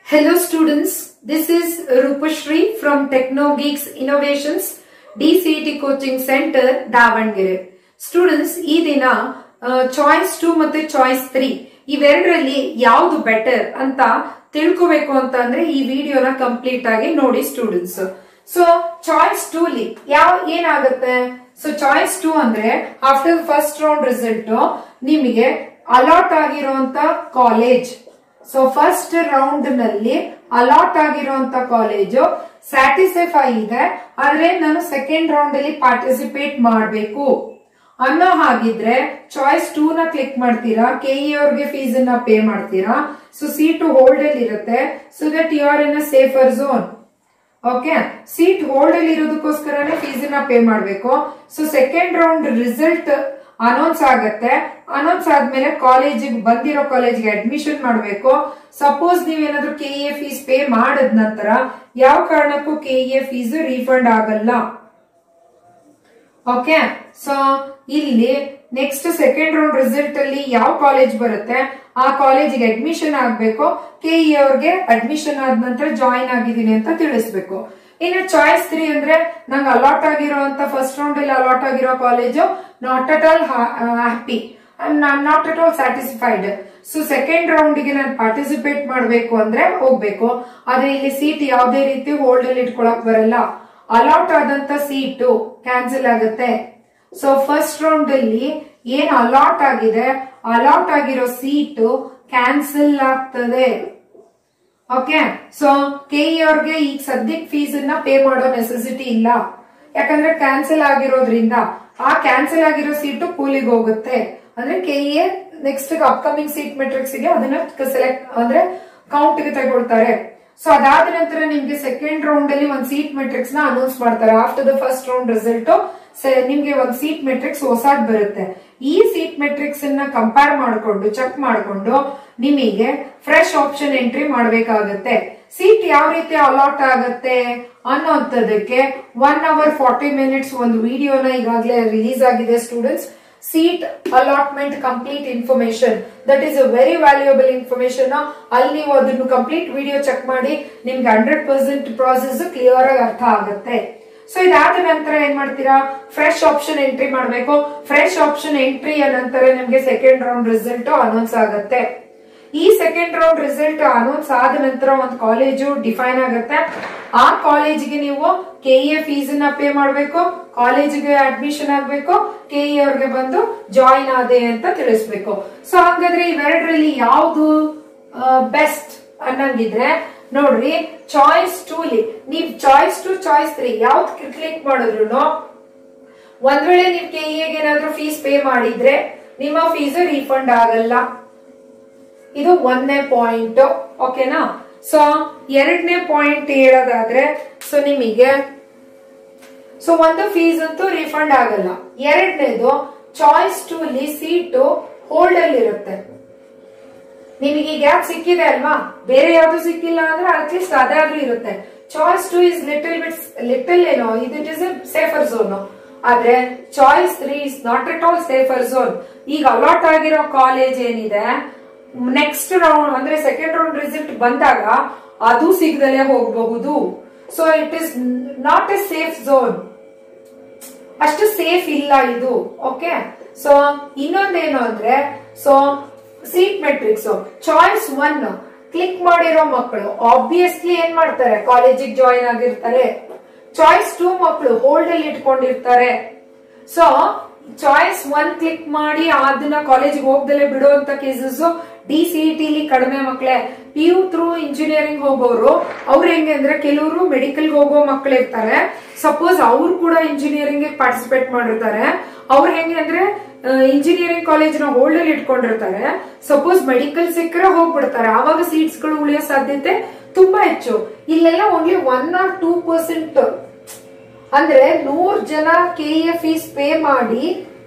Hello students, this is Rupashri from TechnoGeeks Innovations DCET Coaching Center Davanagere students ಈ ದಿನ choice two ಮತ್ತೆ choice three ಇವೆರಡರಲ್ಲಿ ಯಾವ್ದು better ಅಂತ ತಿಳ್ಕೋಬೇಕು ಅಂತ ಅಂದ್ರೆ ಈ ವಿಡಿಯೋನ ಕಂಪ್ಲೀಟ್ ಆಗಿ ನೋಡಿ ಸ್ಟೂಡೆಂಟ್ಸ್ ಸೊ ಚಾಯ್ಸ್ ಟೂ ಲಿ ಯಾವ ಏನಾಗುತ್ತೆ ಸೊ ಚಾಯ್ಸ್ ಟೂ ಅಂದ್ರೆ ಆಫ್ಟರ್ ಫಸ್ಟ್ ರೌಂಡ್ ರಿಸಲ್ಟ್ ನಿಮಗೆ ಅಲಾಟ್ ಆಗಿರುವಂತ ಕಾಲೇಜ್ ಸೊ ಫಸ್ಟ್ ರೌಂಡ್ ನಲ್ಲಿ ಅಲಾಟ್ ಆಗಿರುವಂತ ಕಾಲೇಜು ಸ್ಯಾಟಿಸ್ಫೈ ಇದೆ ಆದ್ರೆ ನಾನು ಸೆಕೆಂಡ್ ರೌಂಡ್ ಅಲ್ಲಿ ಪಾರ್ಟಿಸಿಪೇಟ್ ಮಾಡಬೇಕು ಅನ್ನೋ ಹಾಗಿದ್ರೆ ಚಾಯ್ಸ್ ಟೂ ನ ಕ್ಲಿಕ್ ಮಾಡ್ತೀರಾ ಕೆ ಇ ಅವ್ರಿಗೆ ಫೀಸ್ ಅನ್ನ ಪೇ ಮಾಡ್ತೀರಾ ಸೊ ಸೀಟ್ ಹೋಲ್ಡ್ ಅಲ್ಲಿ ಇರುತ್ತೆ so that you are in a safer zone okay seat hold ಅಲ್ಲಿ ಇರೋದಕ್ಕೋಸ್ಕರನೇ ಫೀಸ್ ನ ಪೇ ಮಾಡಬೇಕು so second round result announce ಆಗತ್ತೆ ಅನೌನ್ಸ್ ಆದ್ಮೇಲೆ ಕಾಲೇಜಿಗೆ ಬಂದಿರೋ ಕಾಲೇಜ್ಗೆ ಅಡ್ಮಿಷನ್ ಮಾಡಬೇಕು ಸಪೋಸ್ ನೀವೇನಾದ್ರೂ ಕೆ ಎ ಫೀಸ್ ಪೇ ಮಾಡದ ನಂತರ ಯಾವ ಕಾರಣಕ್ಕೂ ಕೆ ಎ ಫೀಸ್ ರೀಫಂಡ್ ಆಗಲ್ಲ ಓಕೆ ಸೊ ಇಲ್ಲಿ ನೆಕ್ಸ್ಟ್ ಸೆಕೆಂಡ್ ರೌಂಡ್ ರಿಸಲ್ಟ್ ಅಲ್ಲಿ ಯಾವ ಕಾಲೇಜ್ ಬರುತ್ತೆ ಆ ಕಾಲೇಜಿಗೆ ಅಡ್ಮಿಷನ್ ಆಗ್ಬೇಕು ಕೆ ಇ ಅವ್ರಿಗೆ ಅಡ್ಮಿಷನ್ ಆದ ನಂತರ ಜಾಯಿನ್ ಆಗಿದ್ದೀನಿ ಅಂತ ತಿಳಿಸ್ಬೇಕು ಇನ್ನು ಚಾಯ್ಸ್ ತ್ರೀ ಅಂದ್ರೆ ನಂಗೆ ಅಲಾಟ್ ಆಗಿರುವಂತ ಫಸ್ಟ್ ರೌಂಡ್ ಅಲ್ಲಿ ಅಲಾಟ್ ಆಗಿರೋ college not at all happy not at all satisfied so second round ಗೆ ನಾನು ಪಾರ್ಟಿಸಿಪೇಟ್ ಮಾಡಬೇಕು ಅಂದ್ರೆ ಹೋಗ್ಬೇಕು ಆದ್ರೆ ಇಲ್ಲಿ ಸೀಟ್ ಯಾವುದೇ ರೀತಿ ಹೋಲ್ಡ್ ಅಲ್ಲಿ ಇಟ್ಕೊಳಕ್ ಬರಲ್ಲ ಅಲಾಟ್ ಆದಂತ ಸೀಟು ಕ್ಯಾನ್ಸಲ್ ಆಗುತ್ತೆ ಸೊ ಫಸ್ಟ್ ರೌಂಡ್ ಅಲ್ಲಿ ಏನ್ ಅಲಾಟ್ ಆಗಿದೆ ಅಲಾಟ್ ಆಗಿರೋ ಸೀಟು ಕ್ಯಾನ್ಸಲ್ ಆಗ್ತದೆ ಓಕೆ ಸೊ ಕೆ ಇ ಅವ್ರಿಗೆ ಈಗ ಸದ್ಯಕ್ಕೆ ಫೀಸ್ ಅನ್ನ ಪೇ ಮಾಡೋ ನೆಸೆಸಿಟಿ ಇಲ್ಲ ಯಾಕಂದ್ರೆ ಕ್ಯಾನ್ಸಲ್ ಆಗಿರೋದ್ರಿಂದ ಆ ಕ್ಯಾನ್ಸಲ್ ಆಗಿರೋ ಸೀಟು ಕೂಲಿಗೆ ಹೋಗುತ್ತೆ ಅಂದ್ರೆ K E next upcoming seat matrix ಗೆ ಅದನ್ನ ಸೆಲೆಕ್ಟ್ ಅಂದ್ರೆ ಕೌಂಟ್ ಗೆ ತಗೊಳ್ತಾರೆ ಸೊ ಅದಾದ ನಂತರ ನಿಮ್ಗೆ ಸೆಕೆಂಡ್ ರೌಂಡ್ ಅಲ್ಲಿ ಒಂದ್ ಸೀಟ್ ಮೆಟ್ರಿಕ್ಸ್ ನ ಅನೌನ್ಸ್ ಮಾಡ್ತಾರೆ after the first round result ನಿಮ್ಗೆ ಒಂದ್ ಸೀಟ್ ಮೆಟ್ರಿಕ್ಸ್ ಹೊಸಾದ್ ಬರುತ್ತೆ ಈ ಸೀಟ್ ಮೆಟ್ರಿಕ್ಸ್ ಅನ್ನ ಕಂಪೇರ್ ಮಾಡಿಕೊಂಡು ಚೆಕ್ ಮಾಡಿಕೊಂಡು ನಿಮಗೆ ಫ್ರೆಶ್ ಆಪ್ಷನ್ ಎಂಟ್ರಿ ಮಾಡಬೇಕಾಗತ್ತೆ ಸೀಟ್ ಯಾವ ರೀತಿ ಅಲಾಟ್ ಆಗತ್ತೆ ಅನ್ನೋಂಥದಕ್ಕೆ ಒನ್ ಅವರ್ ಫಾರ್ಟಿ ಮಿನಿಟ್ಸ್ ಒಂದು ವಿಡಿಯೋನ ಈಗಾಗಲೇ ರಿಲೀಸ್ ಆಗಿದೆ students seat allotment complete information that is a very valuable information ಅಲ್ಲಿ ನೀವು ಅದನ್ನು ಕಂಪ್ಲೀಟ್ ವಿಡಿಯೋ ಚೆಕ್ ಮಾಡಿ ನಿಮ್ಗೆ ಹಂಡ್ರೆಡ್ ಪರ್ಸೆಂಟ್ ಪ್ರಾಸೆಸ್ ಕ್ಲಿಯರ್ ಆಗಿ ಅರ್ಥ ಆಗುತ್ತೆ ಸೊ ಇದಾದ ನಂತರ ಏನ್ ಮಾಡ್ತೀರಾ ಫ್ರೆಶ್ ಆಪ್ಷನ್ ಎಂಟ್ರಿ ಮಾಡಬೇಕು ಫ್ರೆಶ್ ಆಪ್ಷನ್ ಎಂಟ್ರಿಯ ನಂತರ ನಿಮ್ಗೆ ಸೆಕೆಂಡ್ ರೌಂಡ್ ರಿಸಲ್ಟ್ ಅನೌನ್ಸ್ ಆಗುತ್ತೆ ಈ ಸೆಕೆಂಡ್ ರೌಂಡ್ ರಿಸಲ್ಟ್ ಅನೌನ್ಸ್ ಆದ ನಂತರ ಒಂದು ಕಾಲೇಜು ಡಿಫೈನ್ ಆಗುತ್ತೆ ಆ ಕಾಲೇಜಿಗೆ ನೀವು ಕೆ ಎ ಫೀಸ್ ನ ಪೇ ಮಾಡಬೇಕು ಕಾಲೇಜಿಗೆ ಅಡ್ಮಿಷನ್ ಆಗ್ಬೇಕು ಕೆ ಇ ಅವ್ರಿಗೆ ಬಂದು ಜಾಯಿನ್ ಆದೆ ಅಂತ ತಿಳಿಸ್ಬೇಕು ಸೊ ಹಂಗಾದ್ರೆ ಇವೆರಡರಲ್ಲಿ ಯಾವ್ದು ಬೆಸ್ಟ್ ಅನ್ನಂಗಿದ್ರೆ ನೋಡ್ರಿ ಚಾಯ್ಸ್ ಟೂ ಲಿ ನೀವ್ ಚಾಯ್ಸ್ ಟು ಚಾಯ್ಸ್ ತ್ರೀ ಯಾವ್ದು ಕ್ಲಿಕ್ ಮಾಡಿದ್ರು ಒಂದ್ ವೇಳೆ ನೀವು ಕೆ ಏನಾದ್ರೂ ಫೀಸ್ ಪೇ ಮಾಡಿದ್ರೆ ನಿಮ್ಮ ಫೀಸ್ ರೀಫಂಡ್ ಆಗಲ್ಲ ಇದು ಒಂದನೇ ಪಾಯಿಂಟ್ ಓಕೆನಾ ಸೊ ಎರಡನೇ ಪಾಯಿಂಟ್ ಹೇಳೋದಾದ್ರೆ ಸೊ ನಿಮಗೆ ಸೊ ಒಂದು ಫೀಸ್ ಅಂತೂ ರಿಫಂಡ್ ಆಗಲ್ಲ ಎರಡನೇದು ಚಾಯ್ಸ್ ಟು ಲಿ ಸೀಟು ಹೋಲ್ಡ್ ಅಲ್ಲಿ ಇರುತ್ತೆ ನಿಮಗೆ ಗ್ಯಾಪ್ ಸಿಕ್ಕಿದೆ ಅಲ್ವಾ ಬೇರೆ ಯಾವ್ದು ಸಿಕ್ಕಿಲ್ಲ ಅಂದ್ರೆ ಅಟ್ಲೀಸ್ಟ್ ಅದಾದ್ರೂ ಇರುತ್ತೆ choice two is little bit little ಏನೋ ಇದು it is a safer zone ಆದ್ರೆ choice three is not at all safer zone ಈಗ ಅಲಾಟ್ ಆಗಿರೋ ಕಾಲೇಜ್ ಏನಿದೆ ನೆಕ್ಸ್ಟ್ ರೌಂಡ್ ಅಂದ್ರೆ ಸೆಕೆಂಡ್ ರೌಂಡ್ ರಿಸಲ್ಟ್ ಬಂದಾಗ ಅದು ಸಿಗದಲೇ ಹೋಗಬಹುದು so it is not a safe zone ಅಷ್ಟು ಸೇಫ್ ಇಲ್ಲ ಇದು ಓಕೆ ಸೊ ಇನ್ನೊಂದೇನು ಅಂದ್ರೆ so seat matrix choice one click ಮಾಡಿರೋ ಮಕ್ಕಳು ಆಬ್ವಿಯಸ್ಲಿ ಏನ್ ಮಾಡ್ತಾರೆ ಕಾಲೇಜಿಗೆ ಜಾಯಿನ್ ಆಗಿರ್ತಾರೆ ಚಾಯ್ಸ್ ಟೂ ಮಕ್ಕಳು ಹೋಲ್ಡ್ ಅಲ್ಲಿ ಇಟ್ಕೊಂಡಿರ್ತಾರೆ ಸೊ ಚಾಯ್ಸ್ ಒನ್ ಕ್ಲಿಕ್ ಮಾಡಿ ಅದನ್ನ ಕಾಲೇಜಿಗೆ ಹೋಗ್ದಲೆ ಬಿಡುವಂತ ಕೇಸಸ್ ಡಿ ಸಿ ಟಿ ಕಡಿಮೆ ಮಕ್ಕಳೇ ಪಿ ಯು ಥ್ರೂ ಇಂಜಿನಿಯರಿಂಗ್ ಹೋಗೋರು ಅವ್ರು ಹೆಂಗೆ ಅಂದ್ರೆ ಕೆಲವರು ಮೆಡಿಕಲ್ ಹೋಗೋ ಮಕ್ಕಳು ಇರ್ತಾರೆ ಸಪೋಸ್ ಅವ್ರು ಕೂಡ ಇಂಜಿನಿಯರಿಂಗ್ ಪಾರ್ಟಿಸಿಪೇಟ್ ಮಾಡಿರ್ತಾರೆ ಅವ್ರು ಹೆಂಗೆ ಅಂದ್ರೆ ಇಂಜಿನಿಯರಿಂಗ್ ಕಾಲೇಜ್ ನ ಹೋಲ್ಡ್ ಅಲ್ಲಿ ಇಟ್ಕೊಂಡಿರ್ತಾರೆ ಸಪೋಸ್ ಮೆಡಿಕಲ್ ಸಿಕ್ಕರೆ ಹೋಗ್ಬಿಡ್ತಾರೆ ಆವಾಗ ಸೀಟ್ಸ್ ಗಳು ಉಳಿಯೋ ಸಾಧ್ಯತೆ ತುಂಬಾ ಹೆಚ್ಚು ಇಲ್ಲೆಲ್ಲ only one or two percent ಅಂದ್ರೆ ನೂರ್ ಜನ ಕೆ ಎ ಫೀಸ್ ಪೇ ಮಾಡಿ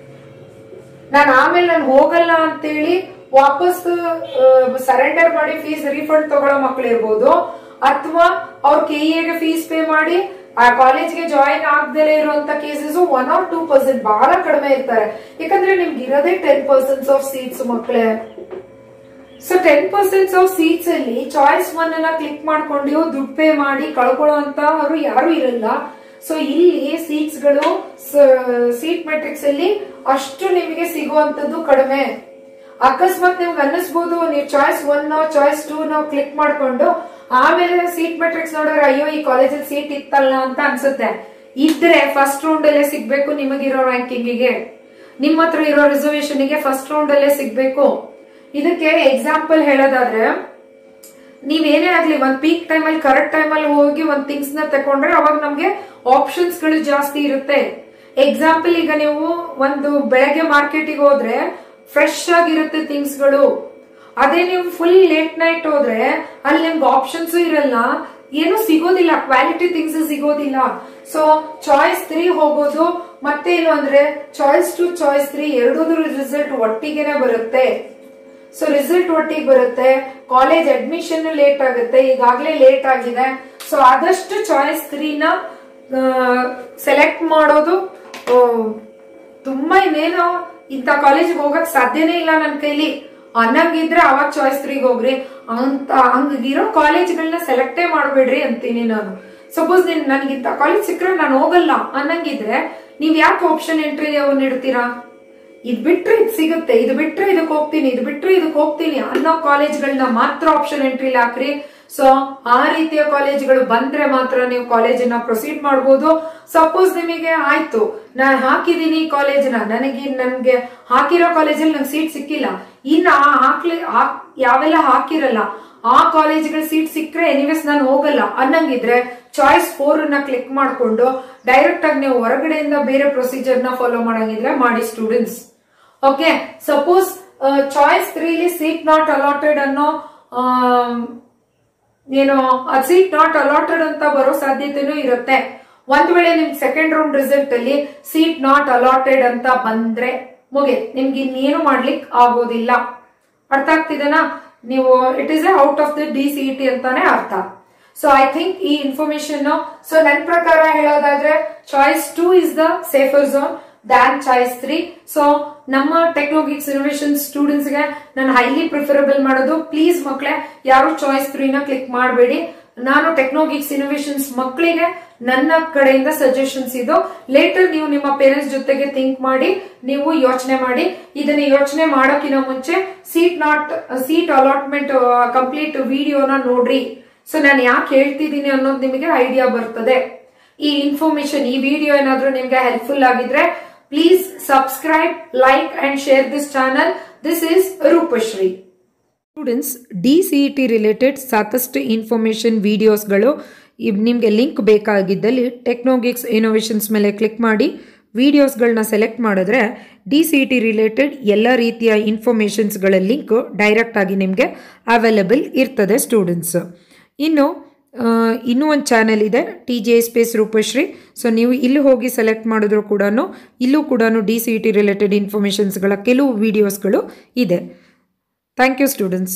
ನಾನು ಆಮೇಲೆ ನಾನು ಹೋಗಲ್ಲ ಅಂತೇಳಿ ವಾಪಸ್ ಸರೆಂಡರ್ ಮಾಡಿ ಫೀಸ್ ರೀಫಂಡ್ ತಗೊಳ್ಳೋ ಮಕ್ಳು ಇರ್ಬೋದು ಅಥವಾ ಅವ್ರು ಕೆ ಎಗೆ ಫೀಸ್ ಪೇ ಮಾಡಿ ಆ ಕಾಲೇಜ್ಗೆ ಜಾಯಿನ್ ಆಗದಲೇ ಇರುವಂತ cases one or two percent ಬಹಳ ಕಡಿಮೆ ಇರ್ತಾರೆ ಯಾಕಂದ್ರೆ ನಿಮ್ಗೆ ಇರೋದೇ ಟೆನ್ ಪರ್ಸೆಂಟ್ಸ್ ಆಫ್ ಸೀಟ್ಸ್ ಮಕ್ಕಳೇ so ten percent of seats ಅಲ್ಲಿ ಚಾಯ್ಸ್ ಒನ್ ಅನ್ನ ಕ್ಲಿಕ್ ಮಾಡ್ಕೊಂಡು ದುಡ್ಡು ಪೇ ಮಾಡಿ ಕಳ್ಕೊಳ್ಳುವಂತವರು ಯಾರು ಇರಲ್ಲ ಸೊ ಇಲ್ಲಿ ಸೀಟ್ಸ್ ಗಳು ಸೀಟ್ ಮೆಟ್ರಿಕ್ಸ್ ಅಲ್ಲಿ ಅಷ್ಟು ನಿಮಗೆ ಸಿಗುವಂತದ್ದು ಕಡಿಮೆ ಅಕಸ್ಮಾತ್ ನಿಮ್ಗೆ ಅನ್ನಿಸ್ಬೋದು ನೀವು ಚಾಯ್ಸ್ ಒನ್ ಚಾಯ್ಸ್ ಟೂ ನಾವು ಕ್ಲಿಕ್ ಮಾಡ್ಕೊಂಡು ಆಮೇಲೆ ಸೀಟ್ ಮೆಟ್ರಿಕ್ಸ್ ನೋಡಿದ್ರೆ ಅಯ್ಯೋ ಈ ಕಾಲೇಜಲ್ಲಿ ಸೀಟ್ ಇತ್ತಲ್ಲ ಅಂತ ಅನ್ಸುತ್ತೆ ಇದ್ರೆ ಫಸ್ಟ್ ರೌಂಡ್ ಅಲ್ಲೇ ಸಿಗ್ಬೇಕು ನಿಮಗಿರೋ ರ್ಯಾಂಕಿಂಗಿಗೆ ನಿಮ್ಮ ಹತ್ರ ಇರೋ ರಿಸರ್ವೇಶನ್ ಗೆ ಫಸ್ಟ್ ರೌಂಡ್ ಅಲ್ಲೇ ಸಿಗ್ಬೇಕು ಇದಕ್ಕೆ ಎಕ್ಸಾಂಪಲ್ ಹೇಳೋದಾದ್ರೆ ನೀವೇನೇ ಆಗ್ಲಿ ಒಂದ್ ಪೀಕ್ ಟೈಮ್ ಅಲ್ಲಿ ಕರೆಕ್ಟ್ ಟೈಮ್ ಅಲ್ಲಿ ಹೋಗಿ ಒಂದ್ ಥಿಂಗ್ಸ್ ನ ತಕೊಂಡ್ರೆ ಅವಾಗ ನಮ್ಗೆ ಆಪ್ಷನ್ಸ್ ಗಳು ಜಾಸ್ತಿ ಇರುತ್ತೆ ಎಕ್ಸಾಂಪಲ್ ಈಗ ನೀವು ಒಂದು ಬೆಳಗ್ಗೆ ಮಾರ್ಕೆಟಿಗೆ ಹೋದ್ರೆ ಫ್ರೆಶ್ ಆಗಿರುತ್ತೆ ಥಿಂಗ್ಸ್ ಗಳು ಅದೇ ನೀವು ಫುಲ್ ಲೇಟ್ ನೈಟ್ ಹೋದ್ರೆ ಅಲ್ಲಿ ನಿಮ್ಗೆ ಆಪ್ಷನ್ಸ್ ಇರಲ್ಲ ಏನು ಸಿಗೋದಿಲ್ಲ ಕ್ವಾಲಿಟಿ ಥಿಂಗ್ಸ್ ಸಿಗೋದಿಲ್ಲ ಸೊ ಚಾಯ್ಸ್ ತ್ರೀ ಹೋಗೋದು ಮತ್ತೇನು ಅಂದ್ರೆ ಚಾಯ್ಸ್ ಟು ಚಾಯ್ಸ್ ತ್ರೀ ಎರಡೂದ್ರ ರಿಸಲ್ಟ್ ಒಟ್ಟಿಗೆನೆ ಬರುತ್ತೆ ಸೊ ರಿಸಲ್ಟ್ ಒಟ್ಟಿಗೆ ಬರುತ್ತೆ ಕಾಲೇಜ್ ಅಡ್ಮಿಷನ್ ಲೇಟ್ ಆಗುತ್ತೆ ಈಗಾಗಲೇ ಲೇಟ್ ಆಗಿದೆ ಸೊ ಆದಷ್ಟು ಚಾಯ್ಸ್ ತ್ರೀನ ಸೆಲೆಕ್ಟ್ ಮಾಡೋದು ಆ, ತುಂಬಾ ಇನ್ನೇನು ಇಂಥ ಕಾಲೇಜ್ಗೆ ಹೋಗಕ್ ಸಾಧ್ಯನೇ ಇಲ್ಲ ನನ್ನ ಕೈಲಿ ಅನ್ನಂಗಿದ್ರೆ ಅವಾಗ ಚಾಯ್ಸ್ ತ್ರೀಗೆ ಹೋಗ್ರಿ ಅಂತ ಹಂಗಿರೋ ಕಾಲೇಜ್ಗಳನ್ನ ಸೆಲೆಕ್ಟೇ ಮಾಡ್ಬೇಡ್ರಿ ಅಂತೀನಿ ನಾನು ಸಪೋಸ್ ನೀನ್ ನನಗೆ ಇಂಥ ಕಾಲೇಜ್ ಸಿಕ್ಕರೆ ನಾನು ಹೋಗಲ್ಲ ಅನ್ನಂಗಿದ್ರೆ ನೀವ್ ಯಾಕೆ ಆಪ್ಷನ್ ಎಂಟ್ರಿ ನೀಡ್ತೀರಾ ಇದ್ ಬಿಟ್ರೆ ಇದ್ ಸಿಗುತ್ತೆ ಇದು ಬಿಟ್ರೆ ಇದಕ್ಕೆ ಹೋಗ್ತೀನಿ ಇದು ಬಿಟ್ರೆ ಇದಕ್ಕೆ ಹೋಗ್ತೀನಿ ಅನ್ನೋ ಕಾಲೇಜ್ಗಳನ್ನ ಮಾತ್ರ ಆಪ್ಷನ್ ಎಂಟ್ರಿ ಹಾಕ್ರಿ ಸೊ ಆ ರೀತಿಯ ಕಾಲೇಜ್ಗಳು ಬಂದ್ರೆ ಮಾತ್ರ ನೀವು ಕಾಲೇಜನ್ನ ಪ್ರೊಸೀಡ್ ಮಾಡ್ಬೋದು ಸಪೋಸ್ ನಿಮಗೆ ಆಯ್ತು ನಾನು ಹಾಕಿದೀನಿ ಕಾಲೇಜ್ನ ನನಗೆ ನನ್ಗೆ ಹಾಕಿರೋ ಕಾಲೇಜಲ್ಲಿ ನಂಗೆ ಸೀಟ್ ಸಿಕ್ಕಿಲ್ಲ ಇನ್ನು ಆ ಹಾಕ್ಲಿ ಹಾಕ್- ಯಾವೆಲ್ಲ ಹಾಕಿರಲ್ಲ ಆ ಕಾಲೇಜ್ಗಳ ಸೀಟ್ ಸಿಕ್ಕರೆ ಎನಿವೇಸ್ ನಾನು ಹೋಗಲ್ಲ ಅನ್ನಂಗಿದ್ರೆ ಚಾಯ್ಸ್ ಫೋರ್ ಅನ್ನ ಕ್ಲಿಕ್ ಮಾಡ್ಕೊಂಡು ಡೈರೆಕ್ಟ್ ಆಗಿ ನೀವು ಹೊರಗಡೆಯಿಂದ ಬೇರೆ ಪ್ರೊಸೀಜರ್ ನ ಫಾಲೋ ಮಾಡಂಗಿದ್ರೆ ಮಾಡಿ ಸ್ಟೂಡೆಂಟ್ಸ್ ಓಕೆ ಸಪೋಸ್ ಚಾಯ್ಸ್ ತ್ರೀಲಿ ಸೀಟ್ ನಾಟ್ ಅಲಾಟೆಡ್ ಅನ್ನೋ ಆಮ್, ಏನು ಆ ಸೀಟ್ ನಾಟ್ ಅಲಾಟೆಡ್ ಅಂತ ಬರೋ ಸಾಧ್ಯತೆನೂ ಇರುತ್ತೆ ಒಂದ್ ವೇಳೆ ನಿಮ್ಗೆ ಸೆಕೆಂಡ್ ರೌಂಡ್ ರಿಸಲ್ಟ್ ಅಲ್ಲಿ ಸೀಟ್ ನಾಟ್ ಅಲಾಟೆಡ್ ಅಂತ ಬಂದ್ರೆ ಮುಗಿ ನಿಮ್ಗೆ ಇನ್ನೇನು ಮಾಡ್ಲಿಕ್ಕೆ ಆಗೋದಿಲ್ಲ ಅರ್ಥ ಆಗ್ತಿದೆನಾ ನೀವು it is a out of the D C T ಅಂತಾನೆ ಅರ್ಥ ಸೊ ಐ ಥಿಂಕ್ ಈ ಇನ್ಫಾರ್ಮೇಶನ್ ಸೊ ನನ್ ಪ್ರಕಾರ ಹೇಳೋದಾದ್ರೆ choice two is the safer zone than choice three so ನಮ್ಮ ಟೆಕ್ನಾಲಜಿಕ್ಸ್ ಇನೋವೇಷನ್ ಸ್ಟೂಡೆಂಟ್ಸ್ ಗೆ ನಾನು ಹೈಲಿ ಪ್ರಿಫರಬಲ್ ಮಾಡೋದು ಪ್ಲೀಸ್ ಮಕ್ಕಳೇ ಯಾರು ಚಾಯ್ಸ್ ತ್ರೀನ ಕ್ಲಿಕ್ ಮಾಡಬೇಡಿ ನಾನು ಟೆಕ್ನಾಲಜಿಕ್ಸ್ ಇನೋವೇಷನ್ಸ್ ಮಕ್ಕಳಿಗೆ ನನ್ನ ಕಡೆಯಿಂದ ಸಜೆಷನ್ಸ್ ಇದು ಲೇಟರ್ ನೀವು ನಿಮ್ಮ ಪೇರೆಂಟ್ಸ್ ಜೊತೆಗೆ ಥಿಂಕ್ ಮಾಡಿ ನೀವು ಯೋಚನೆ ಮಾಡಿ ಇದನ್ನ ಯೋಚನೆ ಮಾಡೋಕ್ಕಿಂತ ಮುಂಚೆ seat not seat allotment complete ವಿಡಿಯೋನ ನೋಡ್ರಿ ಸೊ ನಾನು ಯಾಕೆ ಹೇಳ್ತಿದ್ದೀನಿ ಅನ್ನೋದು ನಿಮಗೆ ಐಡಿಯಾ ಬರ್ತದೆ ಈ ಇನ್ಫಾರ್ಮೇಶನ್ ಈ ವಿಡಿಯೋ ಏನಾದ್ರೂ ನಿಮ್ಗೆ ಹೆಲ್ಪ್ಫುಲ್ ಆಗಿದ್ರೆ please subscribe like and share this channel this is Roopashree students D C E T related ಸಾಕಷ್ಟು ಇನ್ಫಾರ್ಮೇಷನ್ ವಿಡಿಯೋಸ್ಗಳು ನಿಮಗೆ ಲಿಂಕ್ ಬೇಕಾಗಿದ್ದಲ್ಲಿ ಟೆಕ್ನೋಗಿಕ್ಸ್ ಇನೋವೇಷನ್ಸ್ ಮೇಲೆ ಕ್ಲಿಕ್ ಮಾಡಿ ವಿಡಿಯೋಸ್ಗಳನ್ನ ಸೆಲೆಕ್ಟ್ ಮಾಡಿದ್ರೆ D C E T related ಎಲ್ಲ ರೀತಿಯ ಇನ್ಫಾರ್ಮೇಷನ್ಸ್ಗಳ ಲಿಂಕ್ ಡೈರೆಕ್ಟಾಗಿ ನಿಮಗೆ ಅವೈಲಬಲ್ ಇರ್ತದೆ ಸ್ಟೂಡೆಂಟ್ಸ್ ಇನ್ನು ಆ, ಇನ್ನೂ ಒಂದು ಚಾನೆಲ್ ಇದೆ T J space Roopashree so ನೀವು ಇಲ್ಲಿ ಹೋಗಿ ಸೆಲೆಕ್ಟ್ ಮಾಡಿದ್ರು ಕೂಡ ಇಲ್ಲೂ ಕೂಡ D C E T related ಇನ್ಫಾರ್ಮೇಷನ್ಸ್ಗಳ ಕೆಲವು ವಿಡಿಯೋಸ್ಗಳು ಇದೆ ಥ್ಯಾಂಕ್ ಯು ಸ್ಟೂಡೆಂಟ್ಸ್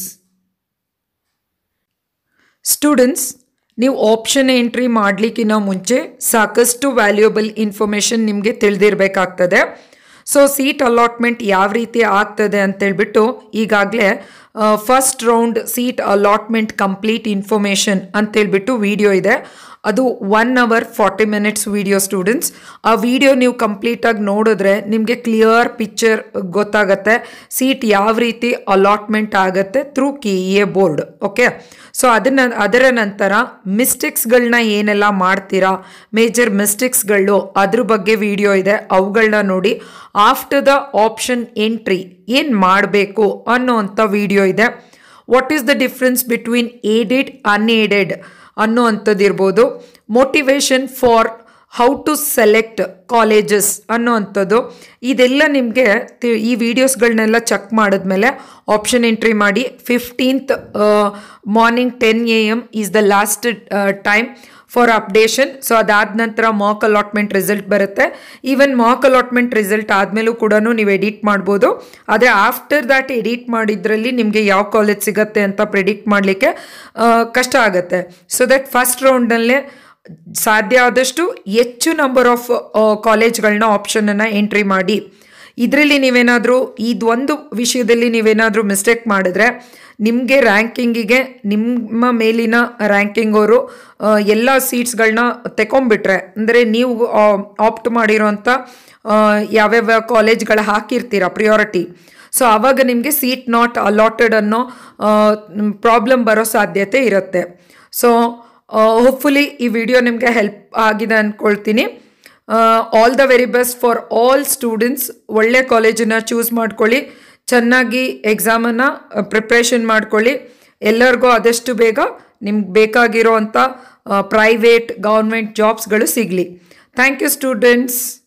ಸ್ಟೂಡೆಂಟ್ಸ್ ನೀವು ಆಪ್ಷನ್ ಎಂಟ್ರಿ ಮಾಡಲಿಕ್ಕಿಂತ ಮುಂಚೆ ಸಾಕಷ್ಟು ವ್ಯಾಲ್ಯೂಯಬಲ್ ಇನ್ಫಾರ್ಮೇಷನ್ ನಿಮಗೆ ತಿಳಿದಿರಬೇಕಾಗ್ತದೆ ಸೊ ಸೀಟ್ ಅಲಾಟ್ಮೆಂಟ್ ಯಾವ ರೀತಿ ಆಗ್ತದೆ ಅಂತೇಳ್ಬಿಟ್ಟು ಈಗಾಗಲೇ first round seat allotment complete information ಅಂತೇಳ್ಬಿಟ್ಟು ವಿಡಿಯೋ ಇದೆ ಅದು one hour forty minutes video students ಆ ವಿಡಿಯೋ ನೀವು ಕಂಪ್ಲೀಟಾಗಿ ನೋಡಿದ್ರೆ ನಿಮಗೆ ಕ್ಲಿಯರ್ ಪಿಕ್ಚರ್ ಗೊತ್ತಾಗತ್ತೆ ಸೀಟ್ ಯಾವ ರೀತಿ ಅಲಾಟ್ಮೆಂಟ್ ಆಗುತ್ತೆ through K A board okay so ಅದನ್ನ ಅದರ ನಂತರ ಮಿಸ್ಟೇಕ್ಸ್ಗಳನ್ನ ಏನೆಲ್ಲ ಮಾಡ್ತೀರಾ ಮೇಜರ್ ಮಿಸ್ಟೇಕ್ಸ್ಗಳು ಅದ್ರ ಬಗ್ಗೆ ವಿಡಿಯೋ ಇದೆ ಅವುಗಳನ್ನ ನೋಡಿ ಆಫ್ಟರ್ ದ ಆಪ್ಷನ್ ಎಂಟ್ರಿ ಏನು ಮಾಡಬೇಕು ಅನ್ನೋವಂಥ ವಿಡಿಯೋ ಇದೆ what is the difference between aided unaided ಅನ್ನೋ ಅಂಥದ್ದು ಇರ್ಬೋದು motivation for how to select colleges ಅನ್ನೋ ಅಂಥದ್ದು ಇದೆಲ್ಲ ನಿಮಗೆ ಈ ವಿಡಿಯೋಸ್ಗಳನ್ನೆಲ್ಲ ಚೆಕ್ ಮಾಡಿದ್ಮೇಲೆ ಆಪ್ಷನ್ ಎಂಟ್ರಿ ಮಾಡಿ fifteenth morning ten A M is the last time for updation so ಅದಾದ ನಂತರ ಮಾಕ್ ಅಲಾಟ್ಮೆಂಟ್ ರಿಸಲ್ಟ್ ಬರುತ್ತೆ ಈವನ್ ಮಾಕ್ ಅಲಾಟ್ಮೆಂಟ್ ರಿಸಲ್ಟ್ ಆದಮೇಲೂ ಕೂಡ ನೀವು ಎಡಿಟ್ ಮಾಡ್ಬೋದು ಆದರೆ ಆಫ್ಟರ್ ದ್ಯಾಟ್ ಎಡಿಟ್ ಮಾಡಿದ್ರಲ್ಲಿ ನಿಮಗೆ ಯಾವ ಕಾಲೇಜ್ ಸಿಗತ್ತೆ ಅಂತ ಪ್ರಿಡಿಕ್ಟ್ ಮಾಡಲಿಕ್ಕೆ ಕಷ್ಟ ಆಗುತ್ತೆ ಸೊ ದಟ್ ಫಸ್ಟ್ ರೌಂಡಲ್ಲೇ ಸಾಧ್ಯ ಆದಷ್ಟು ಹೆಚ್ಚು ನಂಬರ್ ಆಫ್ ಕಾಲೇಜ್ಗಳನ್ನ ಆಪ್ಷನನ್ನು ಎಂಟ್ರಿ ಮಾಡಿ ಇದರಲ್ಲಿ ನೀವೇನಾದರೂ ಇದೊಂದು ವಿಷಯದಲ್ಲಿ ನೀವೇನಾದರೂ ಮಿಸ್ಟೇಕ್ ಮಾಡಿದ್ರೆ ನಿಮಗೆ ರ್ಯಾಂಕಿಂಗಿಗೆ ನಿಮ್ಮ ಮೇಲಿನ ರ್ಯಾಂಕಿಂಗ್ ಅವರು ಎಲ್ಲ ಸೀಟ್ಸ್ಗಳನ್ನ ತೆಕೊಂಬಿಟ್ರೆ ಅಂದರೆ ನೀವು ಆಪ್ಟ್ ಮಾಡಿರೋಂಥ ಆ, ಯಾವ್ಯಾವ ಕಾಲೇಜ್ಗಳು ಹಾಕಿರ್ತೀರ ಪ್ರಿಯಾರಿಟಿ ಸೊ ಆವಾಗ ನಿಮಗೆ ಸೀಟ್ ನಾಟ್ ಅಲಾಟೆಡ್ ಅನ್ನೋ ಪ್ರಾಬ್ಲಮ್ ಬರೋ ಸಾಧ್ಯತೆ ಇರುತ್ತೆ ಸೊ ಹೋಪ್ಫುಲಿ ಈ ವಿಡಿಯೋ ನಿಮಗೆ ಹೆಲ್ಪ್ ಆಗಿದೆ ಅಂದ್ಕೊಳ್ತೀನಿ all the very best for all students ಒಳ್ಳೆ ಕಾಲೇಜನ್ನು ಚೂಸ್ ಮಾಡ್ಕೊಳ್ಳಿ ಚೆನ್ನಾಗಿ ಎಕ್ಸಾಮನ್ನು ಪ್ರಿಪ್ರೇಷನ್ ಮಾಡ್ಕೊಳ್ಳಿ ಎಲ್ಲರಿಗೂ ಆದಷ್ಟು ಬೇಗ ನಿಮ್ಗೆ ಬೇಕಾಗಿರೋ ಅಂಥ ಪ್ರೈವೇಟ್ ಗೌರ್ಮೆಂಟ್ ಜಾಬ್ಸ್ಗಳು ಸಿಗಲಿ ಥ್ಯಾಂಕ್ ಯು ಸ್ಟೂಡೆಂಟ್ಸ್